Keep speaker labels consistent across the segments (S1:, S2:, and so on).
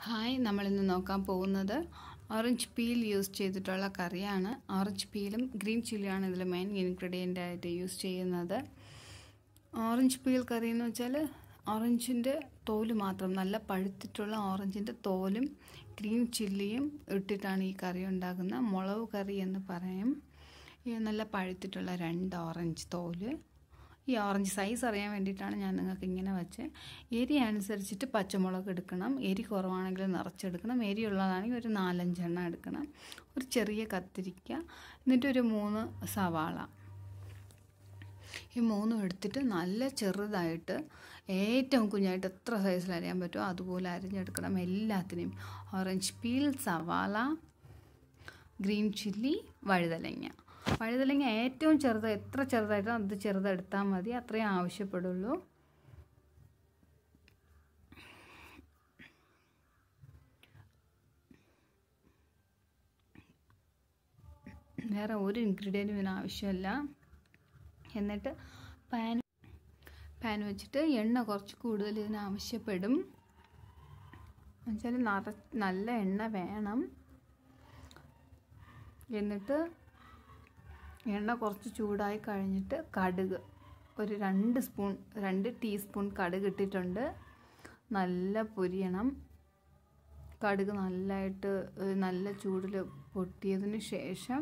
S1: hi നമ്മളിന്ന് നോക്കാൻ പോകുന്നത് ഓറഞ്ച് പീൽ യൂസ് ചെയ്തിട്ടുള്ള കറിയാണ് ഓറഞ്ച് പീലും ഗ്രീൻ ചില്ലിയാണ് ഇതിൽ മെയിൻ ഇൻഗ്രീഡിയൻ്റ് ആയിട്ട് യൂസ് ചെയ്യുന്നത് ഓറഞ്ച് പീൽ കറി എന്ന് വെച്ചാൽ ഓറഞ്ചിൻ്റെ തോല് മാത്രം നല്ല പഴുത്തിട്ടുള്ള ഓറഞ്ചിൻ്റെ തോലും ഗ്രീൻ ചില്ലിയും ഇട്ടിട്ടാണ് ഈ കറി ഉണ്ടാക്കുന്നത് മുളക് കറി എന്ന് പറയും ഈ നല്ല പഴുത്തിട്ടുള്ള രണ്ട് ഓറഞ്ച് തോല് ഈ ഓറഞ്ച് സൈസ് അറിയാൻ വേണ്ടിയിട്ടാണ് ഞാൻ നിങ്ങൾക്ക് ഇങ്ങനെ വെച്ച് എരി അനുസരിച്ചിട്ട് പച്ചമുളക് എടുക്കണം എരി കുറവാണെങ്കിൽ നിറച്ചെടുക്കണം എരി ഉള്ളതാണെങ്കിൽ ഒരു നാലഞ്ചെണ്ണം എടുക്കണം ഒരു ചെറിയ കത്തിരിക്ക എന്നിട്ട് ഒരു മൂന്ന് സവാള ഈ മൂന്നും എടുത്തിട്ട് നല്ല ചെറുതായിട്ട് ഏറ്റവും കുഞ്ഞായിട്ട് എത്ര സൈസിൽ അരിയാൻ പറ്റുമോ അതുപോലെ അരിഞ്ഞെടുക്കണം എല്ലാത്തിനെയും ഓറഞ്ച് പീൽ സവാള ഗ്രീൻ ചില്ലി വഴുതലങ്ങ വഴുതലങ്ങ ഏറ്റവും ചെറുത് എത്ര ചെറുതായിട്ടോ അത് ചെറുതെടുത്താൽ മതി അത്രയും ആവശ്യപ്പെടുള്ളൂ വേറെ ഒരു ഇൻഗ്രീഡിയൻറ്റും ഇതിന് ആവശ്യമില്ല എന്നിട്ട് പാൻ പാൻ വെച്ചിട്ട് എണ്ണ കുറച്ച് കൂടുതൽ ഇതിന് ആവശ്യപ്പെടും എന്നുവെച്ചാൽ നിറ നല്ല എണ്ണ വേണം എന്നിട്ട് എണ്ണ കുറച്ച് ചൂടായി കഴിഞ്ഞിട്ട് കടുക് ഒരു രണ്ട് സ്പൂൺ രണ്ട് ടീസ്പൂൺ കടുക് ഇട്ടിട്ടുണ്ട് നല്ല പൊരിയണം കടുക് നല്ലതായിട്ട് നല്ല ചൂടിൽ പൊട്ടിയതിന് ശേഷം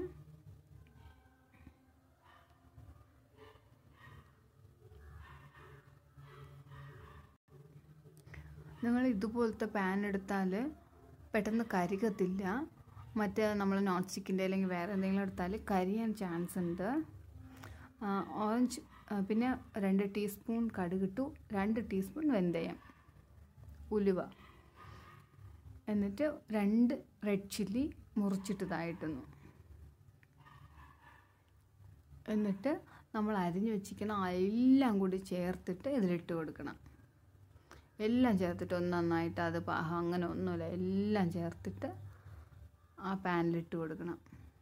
S1: നിങ്ങൾ ഇതുപോലത്തെ പാൻ എടുത്താൽ പെട്ടെന്ന് കരികത്തില്ല മറ്റേ നമ്മൾ നോൺ സ്റ്റിക്കിൻ്റെ അല്ലെങ്കിൽ വേറെ എന്തെങ്കിലും എടുത്താൽ കരിയാൻ ചാൻസ് ഉണ്ട് ഓറഞ്ച് പിന്നെ രണ്ട് ടീസ്പൂൺ കടുകിട്ടു രണ്ട് ടീസ്പൂൺ വെന്തയം ഉലുവ എന്നിട്ട് രണ്ട് റെഡ് ചില്ലി മുറിച്ചിട്ടതായിട്ടൊന്നു എന്നിട്ട് നമ്മൾ അരിഞ്ഞു വെച്ചിരിക്കുന്ന എല്ലാം കൂടി ചേർത്തിട്ട് ഇതിലിട്ട് കൊടുക്കണം എല്ലാം ചേർത്തിട്ട് ഒന്ന് നന്നായിട്ട് അത് അങ്ങനെ ഒന്നുമില്ല എല്ലാം ചേർത്തിട്ട് ആ പാനിലിട്ട് കൊടുക്കണം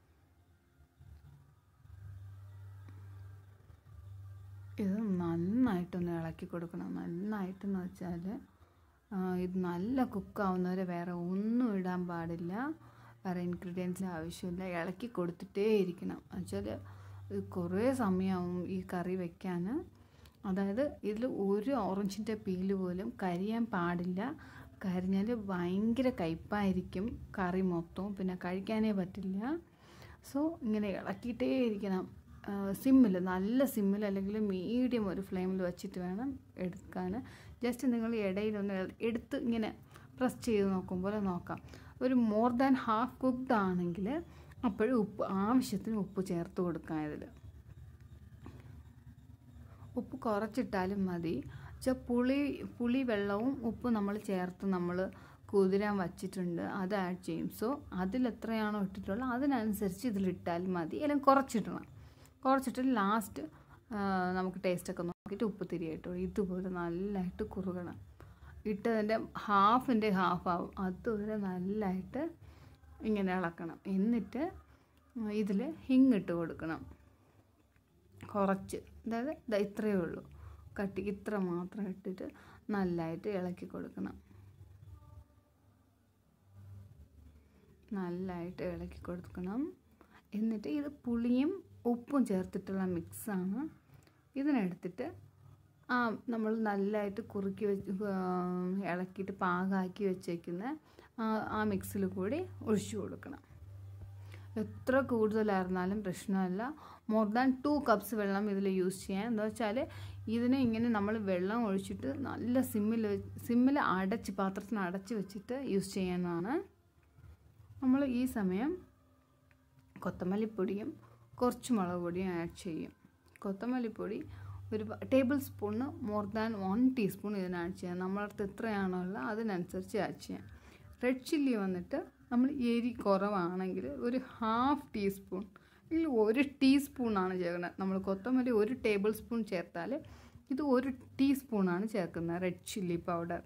S1: ഇത് നന്നായിട്ടൊന്ന് ഇളക്കി കൊടുക്കണം നന്നായിട്ടെന്ന് വെച്ചാൽ ഇത് നല്ല കുക്കാവുന്നവരെ വേറെ ഒന്നും ഇടാൻ പാടില്ല വേറെ ഇൻഗ്രീഡിയൻസ് ആവശ്യമില്ല ഇളക്കി കൊടുത്തിട്ടേ ഇരിക്കണം വെച്ചാൽ കുറേ സമയമാവും ഈ കറി വെക്കാൻ അതായത് ഇതിൽ ഒരു ഓറഞ്ചിൻ്റെ പീല് പോലും കരിയാൻ പാടില്ല കരിഞ്ഞാൽ ഭയങ്കര കയ്പായിരിക്കും കറി മൊത്തവും പിന്നെ കഴിക്കാനേ പറ്റില്ല സോ ഇങ്ങനെ ഇളക്കിയിട്ടേ ഇരിക്കണം സിമ്മിൽ നല്ല സിമ്മിൽ അല്ലെങ്കിൽ മീഡിയം ഒരു ഫ്ലെയിമിൽ വെച്ചിട്ട് വേണം എടുക്കാൻ ജസ്റ്റ് നിങ്ങൾ ഇടയിലൊന്ന് എടുത്ത് ഇങ്ങനെ പ്രസ് ചെയ്ത് നോക്കുമ്പോൾ നോക്കാം ഒരു മോർ ദാൻ ഹാഫ് കുക്ക്ഡ് ആണെങ്കിൽ അപ്പോഴും ഉപ്പ് ആവശ്യത്തിന് ഉപ്പ് ചേർത്ത് കൊടുക്കാം ഇതിൽ ഉപ്പ് കുറച്ചിട്ടാലും മതി വെച്ചാൽ പുളി പുളി വെള്ളവും ഉപ്പ് നമ്മൾ ചേർത്ത് നമ്മൾ കുതിരാൻ വച്ചിട്ടുണ്ട് അത് ആഡ് ചെയ്യും സോ അതിൽ എത്രയാണോ ഇട്ടിട്ടുള്ളത് അതിനനുസരിച്ച് ഇതിലിട്ടാൽ മതി അല്ലെങ്കിൽ കുറച്ചിടണം കുറച്ചിട്ട് ലാസ്റ്റ് നമുക്ക് ടേസ്റ്റൊക്കെ നോക്കിയിട്ട് ഉപ്പ് തിരിയായിട്ടോ ഇതുപോലെ നല്ലതായിട്ട് കുറുകണം ഇട്ടതിൻ്റെ ഹാഫിൻ്റെ ഹാഫ് ആവും അതുവരെ നല്ലതായിട്ട് ഇങ്ങനെ ഇളക്കണം എന്നിട്ട് ഇതിൽ ഹിങ്ങിട്ട് കൊടുക്കണം കുറച്ച് അതായത് ഇത്രയേ ഉള്ളൂ കട്ടിക്ക് ഇത്ര മാത്രം ഇട്ടിട്ട് നല്ലതായിട്ട് ഇളക്കി കൊടുക്കണം നല്ലതായിട്ട് ഇളക്കി കൊടുക്കണം എന്നിട്ട് ഇത് പുളിയും ഉപ്പും ചേർത്തിട്ടുള്ള മിക്സാണ് ഇതിനെടുത്തിട്ട് ആ നമ്മൾ നല്ലതായിട്ട് കുറുക്കി വെച്ച് ഇളക്കിയിട്ട് പാകമാക്കി വെച്ചേക്കുന്ന ആ മിക്സിൽ കൂടി ഒഴിച്ചു കൊടുക്കണം എത്ര കൂടുതലായിരുന്നാലും പ്രശ്നമല്ല മോർ ദാൻ ടു കപ്സ് വെള്ളം ഇതിൽ യൂസ് ചെയ്യാൻ എന്താ വെച്ചാൽ ഇതിനെ ഇങ്ങനെ നമ്മൾ വെള്ളം ഒഴിച്ചിട്ട് നല്ല സിമ്മിൽ സിമ്മിൽ അടച്ച് പാത്രത്തിന് അടച്ച് വെച്ചിട്ട് യൂസ് ചെയ്യാനാണ് നമ്മൾ ഈ സമയം കൊത്തമല്ലിപ്പൊടിയും കുറച്ച് മുളക് പൊടിയും ആഡ് ചെയ്യും കൊത്തമല്ലിപ്പൊടി ഒരു tablespoon more than one teaspoon ഇതിന് ആഡ് ചെയ്യാം നമ്മളടുത്ത് എത്രയാണോ ഉള്ളത് അതിനനുസരിച്ച് ആഡ് ചെയ്യാം റെഡ് ചില്ലി വന്നിട്ട് നമ്മൾ എരി കുറവാണെങ്കിൽ ഒരു ഹാഫ് ടീസ്പൂൺ ഇതിൽ ഒരു ടീസ്പൂണാണ് ചേർക്കുന്നത് നമ്മൾ കൊത്തമല്ലി ഒരു ടേബിൾ സ്പൂൺ ചേർത്താൽ ഇത് ഒരു ടീസ്പൂണാണ് ചേർക്കുന്നത് റെഡ് ചില്ലി പൗഡർ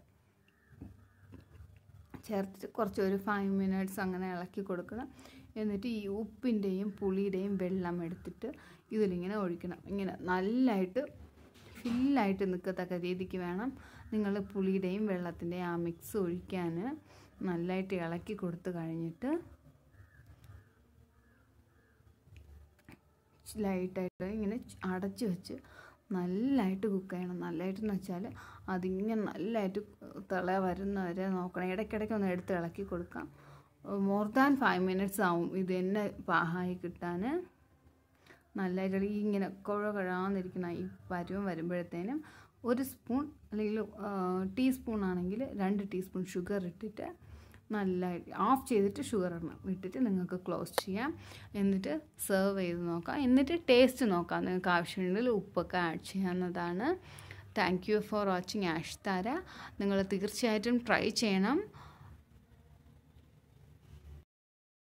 S1: ചേർത്തിട്ട് കുറച്ച് ഒരു ഫൈവ് മിനിറ്റ്സ് അങ്ങനെ ഇളക്കി കൊടുക്കണം എന്നിട്ട് ഈ ഉപ്പിൻ്റെയും പുളിയുടെയും വെള്ളം എടുത്തിട്ട് ഇതിലിങ്ങനെ ഒഴിക്കണം ഇങ്ങനെ നല്ലതായിട്ട് ഫില്ലായിട്ട് നിൽക്കത്തക്ക രീതിക്ക് വേണം നിങ്ങൾ പുളിയുടെയും വെള്ളത്തിൻ്റെയും ആ മിക്സ് ഒഴിക്കാൻ നല്ലതായിട്ട് ഇളക്കി കൊടുത്ത് കഴിഞ്ഞിട്ട് ലൈറ്റായിട്ട് ഇങ്ങനെ അടച്ച് വെച്ച് നല്ലതായിട്ട് കുക്ക് ചെയ്യണം നല്ലതായിട്ടെന്ന് വെച്ചാൽ അതിങ്ങനെ നല്ലതായിട്ട് തിള വരുന്നവരെ നോക്കണം ഇടയ്ക്കിടയ്ക്ക് ഒന്ന് എടുത്ത് ഇളക്കി കൊടുക്കാം മോർ ദാൻ ഫൈവ് മിനിറ്റ്സ് ആവും ഇത് തന്നെ പാകമായി കിട്ടാൻ നല്ലതായിട്ട് ഈ ഇങ്ങനെ കുഴ കുഴാന്നിരിക്കുന്ന ഈ പരുവം വരുമ്പോഴത്തേനും ഒരു സ്പൂൺ അല്ലെങ്കിൽ ടീസ്പൂൺ ആണെങ്കിൽ രണ്ട് ടീസ്പൂൺ ഷുഗർ ഇട്ടിട്ട് നല്ലതായിട്ട് ഓഫ് ചെയ്തിട്ട് ഷുഗർ ഇടണം ഇട്ടിട്ട് നിങ്ങൾക്ക് ക്ലോസ് ചെയ്യാം എന്നിട്ട് സെർവ് ചെയ്ത് നോക്കാം എന്നിട്ട് ടേസ്റ്റ് നോക്കാം നിങ്ങൾക്ക് ആവശ്യമുണ്ടെങ്കിൽ ഉപ്പൊക്കെ ആഡ് ചെയ്യാവുന്നതാണ് thank you for watching Ash Thara നിങ്ങൾ തീർച്ചയായിട്ടും ട്രൈ ചെയ്യണം